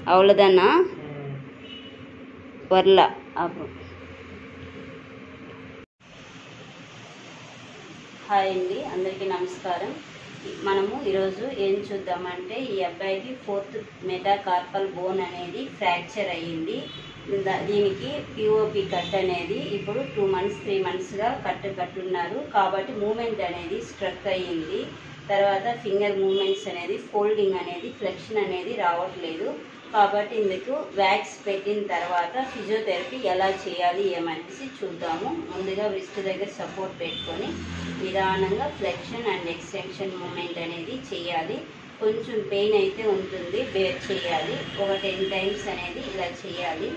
அவ்வளோதானா வரல அப்புறம் హాయ్ అండి అందరికీ నమస్కారం మనము ఈరోజు ఏం చూద్దామంటే ఈ అబ్బాయికి ఫోర్త్ మెటాకార్పల్ బోన్ అనేది ఫ్రాక్చర్ అయ్యింది దా- దీనికి పిఓపి కట్ అనేది ఇప్పుడు టూ మంత్స్ త్రీ మంత్స్గా కట్ కట్టున్నారు కాబట్టి మూమెంట్ అనేది స్ట్రక్ అయ్యింది తర్వాత ఫింగర్ మూమెంట్స్ అనేది ఫోల్డింగ్ అనేది ఫ్లెక్షన్ అనేది రావట్లేదు కాబట్టి ఇందుకు వ్యాక్స్ పెట్టిన తర్వాత ఫిజియోథెరపీ ఎలా చేయాలి ఏమనేసి చూద్దాము ముందుగా రిస్ట్ దగ్గర సపోర్ట్ పెట్టుకొని నిదానంగా ఫ్లెక్షన్ అండ్ ఎక్స్టెన్షన్ మూమెంట్ అనేది చేయాలి కొంచెం పెయిన్ అయితే ఉంటుంది బేర్ చేయాలి ఒక టెన్ టైమ్స్ అనేది ఇలా చేయాలి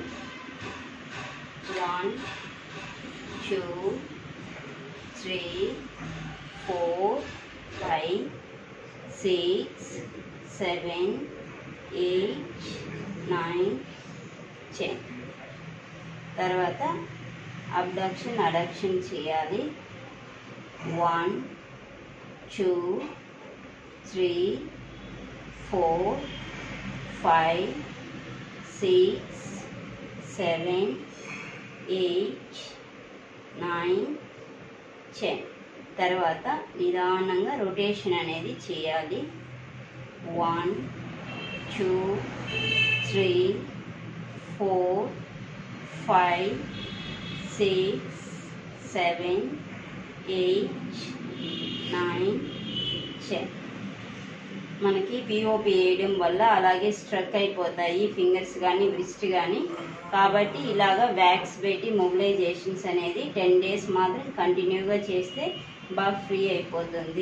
one two three four five six seven eight nine ten తర్వాత అబ్డక్షన్ అడక్షన్ చేయాలి one two three four five six seven eight nine ten తర్వాత నిదానంగా రొటేషన్ అనేది చేయాలి one two three four five six seven eight nine ten మనకి POP వేయడం వల్ల అలాగే స్ట్రక్ అయిపోతాయి ఫింగర్స్ కానీ బ్రిస్ట్ కానీ కాబట్టి ఇలాగా వ్యాక్స్ పెట్టి మొబిలైజేషన్స్ అనేది టెన్ డేస్ మాత్రం కంటిన్యూగా చేస్తే బాగా ఫ్రీ అయిపోతుంది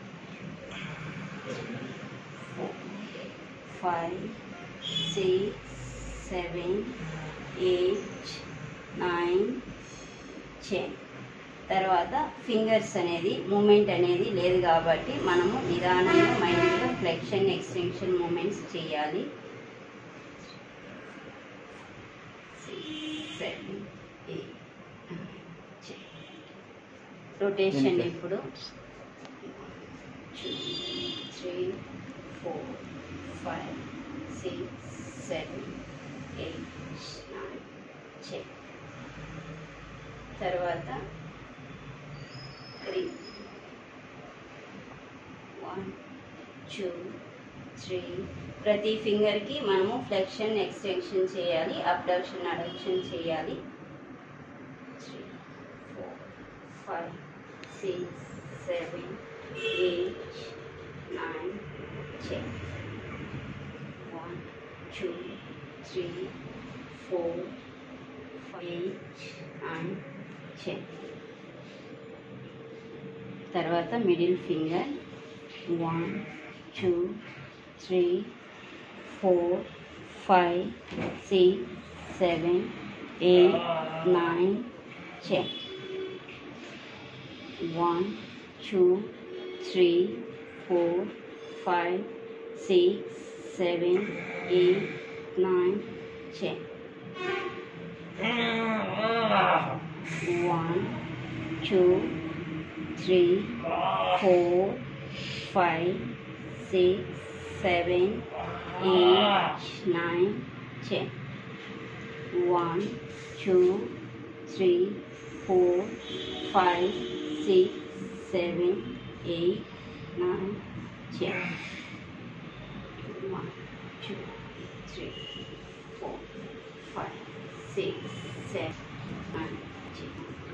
five six seven eight nine ten తర్వాత ఫింగర్స్ అనేది మూమెంట్ అనేది లేదు కాబట్టి మనము నిదానంగా మైండ్గా ఫ్లెక్షన్ ఎక్స్టెన్షన్ మూమెంట్స్ చేయాలి సెవెన్ ఎయిట్ రొటేషన్ ఇప్పుడు three four five six seven eight nine ten తర్వాత త్రీ వన్ టూ త్రీ ప్రతి ఫింగర్కి మనము ఫ్లెక్షన్ ఎక్స్టెన్షన్ చేయాలి అబ్డక్షన్ అడక్షన్ చేయాలి three four five six seven eight nine ten one two three four five eight nine ten తర్వాత middle finger one two three four five six seven eight nine ten one two three four five six seven eight nine ten one, two, three, four, five, six, seven, eight, nine, ten. One, two, three, four, five, six, seven, eight, nine, ten. One, two, three, four, five, six, seven, nine, ten.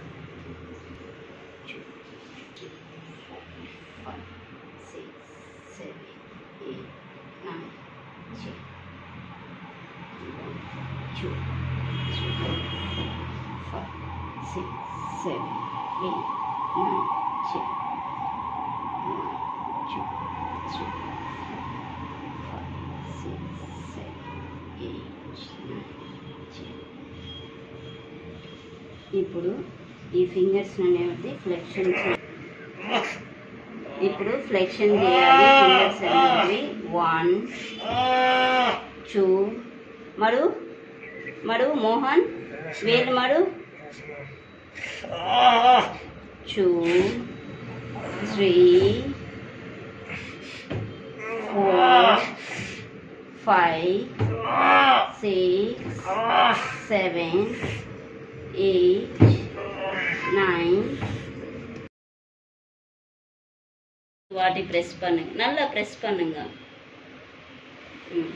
Two, three, four, five, six, seven, eight, nine, ten. One, two, three, four, five, six, seven, eight, nine, ten. One, two, three, four, five, six, seven, eight, nine, ten. ఇప్పుడు ఈ fingers అనేది flexion ఇప్పుడు flexion చేయాలి fingers అనేవి one two మడు మడు మోహన్ వేలు మడు two three four five six seven eight nine வாட்டி ப்ரெஸ் பண்ணுங்க நல்லா ப்ரெஸ் பண்ணுங்க ம்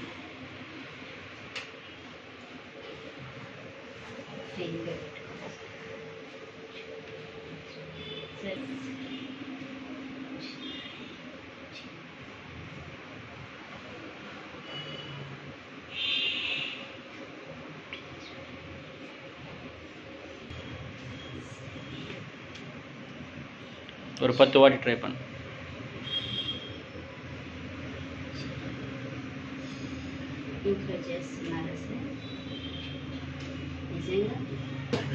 Finger. சரி ஒரு பத்து வாட்டி ட்ரை பண்ணு ఇంట్లో చేస్తున్నారా సార్ నిజంగా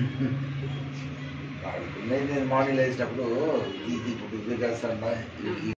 నేను మార్నింగ్ లేచినప్పుడు ఇది ఇప్పుడు ఇది చేస్తాను